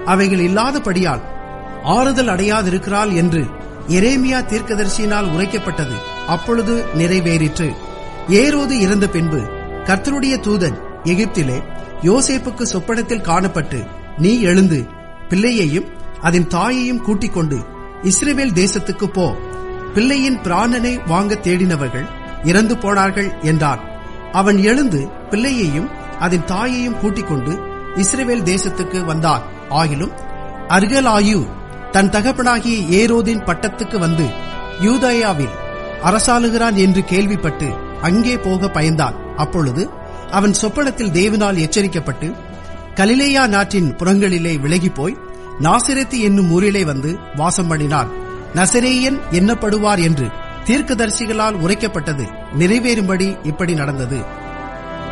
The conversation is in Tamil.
அவைகள் இல்லாதபடியால் ஆறுதல் அடையாதிருக்கிறாள் என்று எரேமியா தீர்க்கதரிசியினால் உரைக்கப்பட்டது அப்பொழுது நிறைவேறிற்று ஏரோது இறந்த பின்பு கர்த்தருடைய தூதன் எகிப்திலே யோசேப்புக்கு சொப்பனத்தில் காணப்பட்டு நீ எழுந்து பிள்ளையையும் அதன் தாயையும் கூட்டிக் கொண்டு இஸ்ரேவேல் தேசத்துக்கு போ பிள்ளையின் பிராணனை வாங்க தேடினவர்கள் இறந்து போனார்கள் என்றான் அவன் எழுந்து பிள்ளையையும் அதன் தாயையும் கூட்டிக் கொண்டு இஸ்ரேவேல் தேசத்துக்கு வந்தான் ஆகிலும் அர்கலாயு தன் தகப்பனாகிய ஏரோதின் பட்டத்துக்கு வந்து யூதயாவில் அரசாளுகிறான் என்று கேள்விப்பட்டு அங்கே போக பயந்தான் அப்பொழுது அவன் சொப்பனத்தில் தேவனால் எச்சரிக்கப்பட்டு கலிலேயா நாட்டின் புறங்களிலே விலகி போய் நாசிரத்து என்னும் ஊரிலே வந்து வாசம் பண்ணினான் நசரேயன் எண்ணப்படுவார் என்று தீர்க்கதரிசிகளால் உரைக்கப்பட்டது நிறைவேறும்படி இப்படி நடந்தது